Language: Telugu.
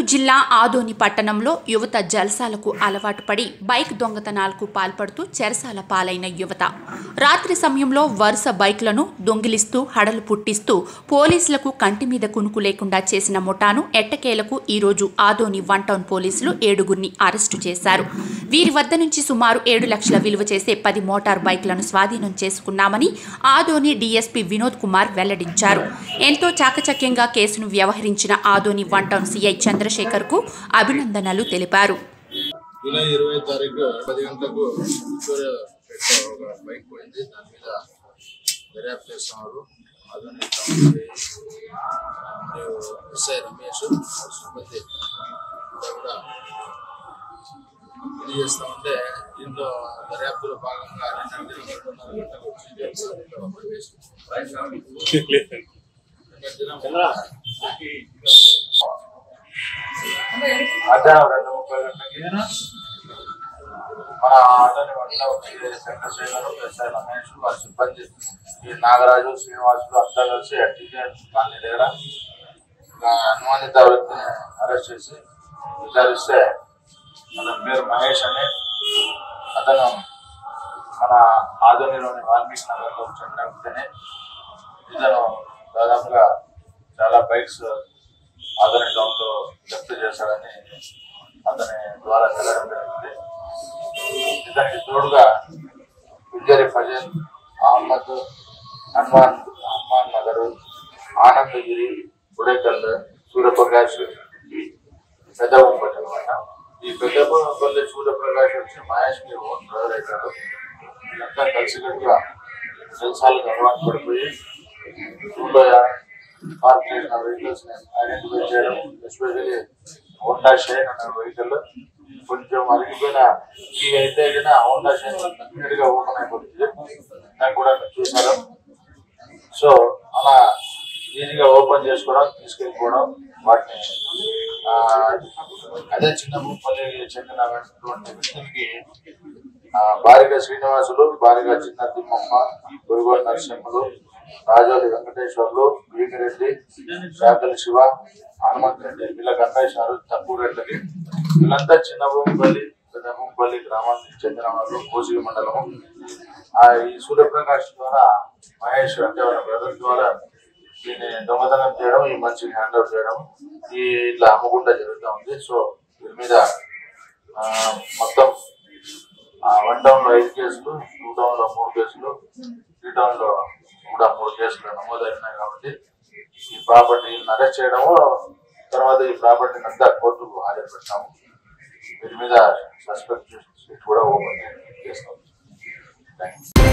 జిల్లా ఆదోని పట్టణంలో యువత జల్సాలకు అలవాటు పడి బైక్ దొంగతనాలకు పాల్పడుతూ చెరసాల పాలైన యువత రాత్రి సమయంలో వరుస బైక్లను దొంగిలిస్తూ హడలు పుట్టిస్తూ పోలీసులకు కంటి మీద కునుకు లేకుండా చేసిన ముఠాను ఎట్టకేలకు ఈరోజు ఆదోని వన్ టౌన్ పోలీసులు ఏడుగురిని అరెస్టు చేశారు వీరి వద్ద నుంచి సుమారు ఏడు లక్షల విలువ చేసే పది మోటార్ బైక్లను స్వాధీనం చేసుకున్నామని ఆదోని డీఎస్పీ వినోద్ కుమార్ వెల్లడించారు ఎంతో చాకచక్యంగా కేసును వ్యవహరించిన Adoni one town CI Chandrasekhar కు అభినందనలు తెలిపారు జూలై ఇరవై తారీఖు పది గంటలకు విక్టోరియా పెట్ట ఒక బైక్ పోయింది దాని మీద దర్యాప్తు చేస్తున్నారు అదని మరియు ఎస్ఐ రమేష్ సుమతి అంతా కూడా ఇది చేస్తా ఉంటే దీంట్లో దర్యాప్తులో భాగంగా రెండు గంటలు రెండున్నర గంటలకు వచ్చి జైలు పనిచేస్తుంది. మధ్యాహ్నం రెండు ముప్పై గంటలకి మన ఆటోని వంట వచ్చి చంద్రశేఖర్ ఎస్ఐ రమేష్ వారి సిబ్బంది ఈ నాగరాజు శ్రీనివాసులు అంతా కలిసి అడ్వకేట్ కాలనీ దగ్గర ఒక అనుమానిత వ్యక్తిని అరెస్ట్ చేసి విచారిస్తే అతని పేరు మహేష్ అని అతను మన ఆదోనిలోని వాల్మీకి నగర్లో చెందిన వ్యక్తిని ఇతను దాదాపుగా చాలా బైక్స్ ఆదరణ టౌన్లో జప్తు చేశాడని అతని ద్వారా తెలడం జరిగింది ఇతనికి తోడుగా విద్యారి ఫజల్ అహ్మద్ హనుమాన్ హనుమాన్ నగర్ ఆనందగిరి గుడేకల్ సూర్యప్రకాష్ పెద్దబొమ్మపల్లి అనమాట ఈ పెద్దబొమ్మపల్లి సూర్యప్రకాష్ వచ్చి మహేష్ కి ఓన్ బ్రదర్ అవుతాడు వీళ్ళంతా కలిసికట్టుగా జల్సాలకు అలవాటు పడిపోయి ఊళ్ళో పార్క్ చేసిన వెహికల్స్ ఐడెంటిఫై చేయడం ఎస్పెషల్లీ హోండా షైన్ అనే వెహికల్ కొంచెం అరిగిపోయిన ఈ అయితే కన్నా హోండా షైన్ కంప్లీట్ గా ఓపెన్ అయిపోతుంది నాకు కూడా మీరు చూసారు సో అలా ఈజీగా ఓపెన్ చేసుకోవడం తీసుకెళ్ళిపోవడం వాటిని ఆ, అదే చిన్న ముప్పల్లి చెందినటువంటి వ్యక్తులకి ఆ, బారిగా శ్రీనివాసులు బారిగా చిన్న తిమ్మమ్మ గురుగోడు నరసింహులు రాజోలి వెంకటేశ్వర్లు వీమిరెడ్డి శాకలి శివ హనుమంత్ రెడ్డి వీళ్ళకి అమ్మేశారు తక్కువ రేట్లకి వీళ్ళంతా చిన్న భూమిపల్లి పెద్ద భూమిపల్లి గ్రామానికి చెందిన వాళ్ళు కోసిగి మండలము ఆ ఈ సూర్యప్రకాష్ ద్వారా మహేష్ అంటే వాళ్ళ బ్రదర్ ద్వారా దీన్ని దొంగతనం చేయడం ఈ మనిషిని హ్యాండ్ ఓవర్ చేయడం ఈ ఇట్లా అమ్మకుండా జరుగుతూ ఉంది సో వీరి మీద ఆ, మొత్తం వన్ టౌన్ లో ఐదు కేసులు టూ టౌన్ లో మూడు కేసులు త్రీ టౌన్ లో కూడా మూడు కేసులు నమోదైనాయి కాబట్టి ఈ ప్రాపర్టీని అరెస్ట్ చేయడము తర్వాత ఈ ప్రాపర్టీని అంతా కోర్టుకు హాజరు పెట్టాము వీరి మీద సస్పెక్ట్ కూడా ఓపెన్ చేస్తాం థ్యాంక్ యూ